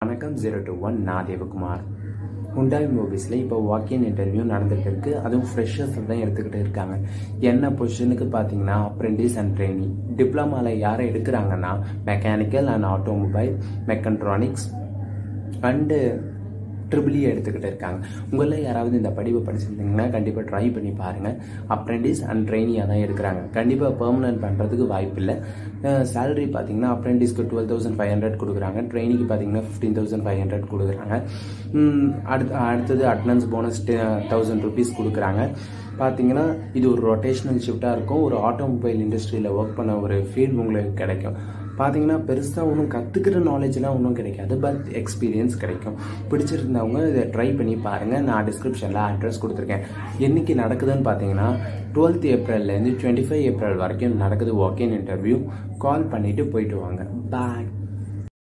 வணக்கம் zero two one நான் Devakumar Hyundai மூவிஸில் இப்போ வாக்கின் இன்டர்வியூ நடந்துகிட்டு இருக்கு அதுவும் ஃப்ரெஷர்ஸ் தான் எடுத்துக்கிட்டு இருக்காங்க என்ன பொசிஷனுக்கு பார்த்தீங்கன்னா அப்ரெண்டிஸ் அண்ட் ட்ரெயினி டிப்ளமாவில் யாரை எடுக்கிறாங்கன்னா mechanical and automobile mechatronics and triple E எடுத்துக்கிட்டு இருக்காங்க உங்களில் யாராவது இந்த படிப்பை படிச்சிருந்தீங்கன்னா கண்டிப்பாக ட்ரை பண்ணி பாருங்கள் அப்ரெண்டிஸ் அண்ட் ட்ரெயினியாக தான் எடுக்கிறாங்க கண்டிப்பாக பெர்மனன்ட் பண்ணுறதுக்கு வாய்ப்பு இல்லை சேலரி பார்த்தீங்கன்னா அப்ரெண்டிஸ்க்கு டுவெல் தௌசண்ட் ஃபைவ் ஹண்ட்ரட் கொடுக்குறாங்க ட்ரெயினிக்கு பார்த்தீங்கன்னா ஃபிஃப்டீன் தௌசண்ட் ஃபைவ் ஹண்ட்ரட் கொடுக்குறாங்க அடுத்து அடுத்தது அட்டனன்ஸ் போனஸ் தௌசண்ட் ருபீஸ் கொடுக்குறாங்க பார்த்தீங்கன்னா இது ஒரு ரொட்டேஷனல் ஷிஃப்டாக இருக்கும் ஒரு ஆட்டோமொபைல் இண்டஸ்ட்ரியில் ஒர்க் பண்ண ஒரு ஃபீல் உங்களுக்கு கிடைக்கும் பார்த்தீங்கன்னா பெருசாக ஒன்றும் கற்றுக்கிற நாலேஜ்லாம் ஒன்றும் கிடைக்காது பட் எக்ஸ்பீரியன்ஸ் கிடைக்கும் பிடிச்சிருந்தவங்க இதை ட்ரை பண்ணி பாருங்கள் நான் டிஸ்கிரிப்ஷனில் அட்ரஸ் கொடுத்துருக்கேன் என்றைக்கு நடக்குதுன்னு பார்த்தீங்கன்னா டுவெல்த் ஏப்ரல்லேருந்து டுவெண்ட்டி ஃபைவ் ஏப்ரல் வரைக்கும் நடக்குது வாக்கின் இன்டர்வியூ கால் பண்ணிவிட்டு போயிட்டு வாங்க பாய்